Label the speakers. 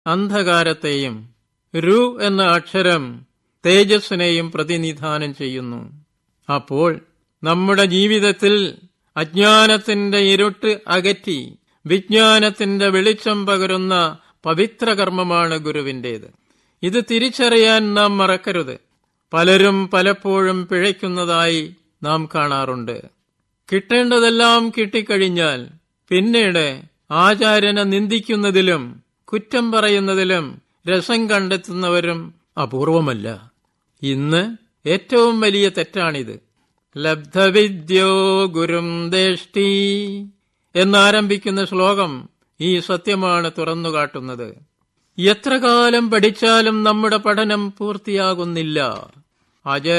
Speaker 1: അന്ധകാരത്തെയും രു എന്ന അക്ഷരം തേജസ്സിനെയും പ്രതിനിധാനം ചെയ്യുന്നു അപ്പോൾ നമ്മുടെ ജീവിതത്തിൽ അജ്ഞാനത്തിന്റെ ഇരുട്ട് അകറ്റി വിജ്ഞാനത്തിന്റെ വെളിച്ചം പകരുന്ന പവിത്രകർമ്മമാണ് ഗുരുവിന്റേത് ഇത് തിരിച്ചറിയാൻ നാം മറക്കരുത് പലരും പലപ്പോഴും പിഴയ്ക്കുന്നതായി നാം കാണാറുണ്ട് കിട്ടേണ്ടതെല്ലാം കിട്ടിക്കഴിഞ്ഞാൽ പിന്നീട് ആചാര്യനെ നിന്ദിക്കുന്നതിലും കുറ്റം പറയുന്നതിലും രസം കണ്ടെത്തുന്നവരും അപൂർവമല്ല ഇന്ന് ഏറ്റവും വലിയ തെറ്റാണിത് ലബ്ധവിദ്യോ ഗുരും ദേഷ്ടി എന്നാരംഭിക്കുന്ന ശ്ലോകം ഈ സത്യമാണ് തുറന്നുകാട്ടുന്നത് എത്ര കാലം പഠിച്ചാലും നമ്മുടെ പഠനം പൂർത്തിയാകുന്നില്ല ആചാര്യ